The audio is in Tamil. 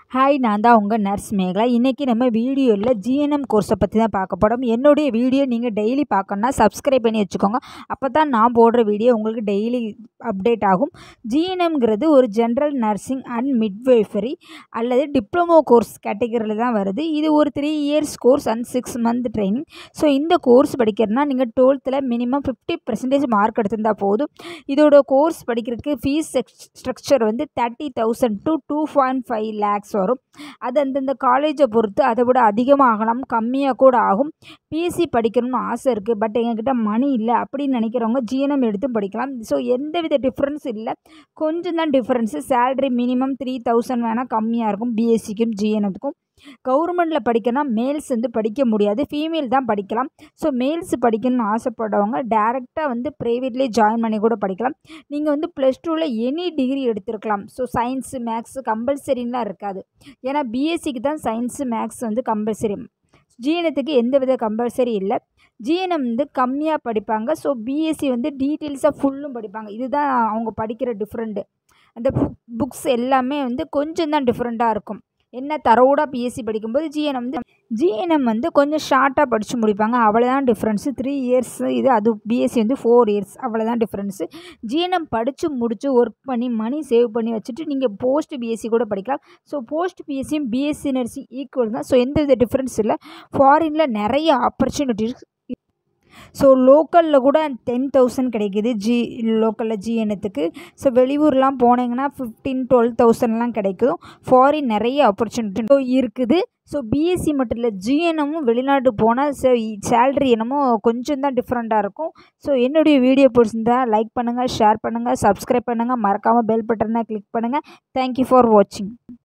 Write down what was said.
ஹாய் நான் தான் உங்கள் நர்ஸ் மேகலா இன்றைக்கி நம்ம வீடியோவில் ஜிஎன்எம் கோர்ஸை பற்றி தான் பார்க்க போகிறோம் என்னுடைய வீடியோ நீங்கள் டெய்லி பார்க்கணுன்னா சப்ஸ்கிரைப் பண்ணி வச்சுக்கோங்க அப்போ தான் நான் போடுற வீடியோ உங்களுக்கு டெய்லி அப்டேட் ஆகும் ஜிஎன்எம்ங்கிறது ஒரு ஜென்ரல் நர்சிங் அண்ட் மிட்வைஃபரி அல்லது டிப்ளமோ கோர்ஸ் கேட்டகரியில் தான் வருது இது ஒரு three years course and six month training so இந்த கோர்ஸ் படிக்கிறதுனா நீங்கள் டுவெல்த்தில் மினிமம் ஃபிஃப்டி பர்சன்டேஜ் மார்க் எடுத்திருந்தால் போதும் இதோட கோர்ஸ் படிக்கிறதுக்கு ஃபீஸ் ஸ்ட்ரக்சர் வந்து thirty thousand to two point five lakhs வரும் அது அந்தந்த காலேஜை பொறுத்து அதை விட அதிகமாக ஆகலாம் கம்மியாக கூட ஆகும் பிஎஸ்சி படிக்கணும்னு ஆசை இருக்குது பட் எங்ககிட்ட மணி இல்லை அப்படின்னு நினைக்கிறவங்க ஜிஎன்எம் எடுத்து படிக்கலாம் ஸோ எந்தவித டிஃப்ரென்ஸ் இல்லை கொஞ்சம் தான் difference salary minimum three thousand வேணால் கம்மியாக இருக்கும் பிஎஸ்சிக்கும் ஜிஎன்எம்க்கும் கவர்மெண்ட்டில் படிக்கணும்னா மேல்ஸ் வந்து படிக்க முடியாது ஃபீமேல் தான் படிக்கலாம் ஸோ மேல்ஸ் படிக்கணும்னு ஆசைப்படுறவங்க டேரெக்டாக வந்து ப்ரைவேட்லேயே ஜாயின் பண்ணி கூட படிக்கலாம் நீங்கள் வந்து ப்ளஸ் டூவில் எனி டிகிரி எடுத்திருக்கலாம் ஸோ சயின்ஸு மேக்ஸு கம்பல்சரின்லாம் இருக்காது ஏன்னா பிஎஸ்சிக்கு தான் சயின்ஸு மேக்ஸ் வந்து கம்பல்சரி ஜிஎன்எத்துக்கு எந்த வித கம்பல்சரி இல்லை ஜிஎன்எம் வந்து கம்மியாக படிப்பாங்க ஸோ பிஎஸ்சி வந்து டீட்டெயில்ஸாக ஃபுல்லும் படிப்பாங்க இதுதான் அவங்க படிக்கிற டிஃப்ரெண்ட்டு அந்த புக்ஸ் எல்லாமே வந்து கொஞ்சம் தான் டிஃப்ரெண்ட்டாக இருக்கும் என்ன தரோடாக பிஎஸ்சி படிக்கும்போது ஜிஎன்எம் வந்து ஜிஎன்எம் வந்து கொஞ்சம் ஷார்ட்டாக படித்து முடிப்பாங்க அவ்வளோதான் டிஃப்ரென்ஸு த்ரீ இயர்ஸ் இது அது பிஎஸ்சி வந்து ஃபோர் இயர்ஸ் அவ்வளோதான் டிஃப்ரென்ஸு ஜிஎன்எம் படித்து முடித்து ஒர்க் பண்ணி மணி சேவ் பண்ணி வச்சுட்டு நீங்கள் போஸ்ட் பிஎஸ்சி கூட படிக்கலாம் ஸோ போஸ்ட் பிஎஸ்சியும் பிஎஸ்சி நர்சிங் ஈக்குவல் தான் ஸோ எந்த வித டிஃப்ரென்ஸ் இல்லை ஃபாரினில் நிறைய ஆப்பர்ச்சுனிட்டிஸ் ஸோ லோக்கலில் கூட டென் தௌசண்ட் கிடைக்கிது ஜி லோக்கலில் ஜிஎன்எத்துக்கு ஸோ வெளியூர்லாம் போனீங்கன்னா ஃபிஃப்டீன் டுவெல் தௌசண்ட்லாம் கிடைக்கும் ஃபாரின் நிறைய ஆப்பர்ச்சுனிட்டி இருக்குது ஸோ பிஎஸ்சி மட்டும் இல்லை ஜிஎன்எம்மும் வெளிநாட்டு போனால் ஸோ சேல்ரி என்னமோ கொஞ்சம் தான் டிஃப்ரெண்ட்டாக இருக்கும் ஸோ என்னுடைய வீடியோ பிடிச்சிருந்தா லைக் பண்ணுங்கள் ஷேர் பண்ணுங்கள் சப்ஸ்கிரைப் பண்ணுங்கள் மறக்காமல் பெல் பட்டனை கிளிக் பண்ணுங்கள் தேங்க்யூ ஃபார் வாட்சிங்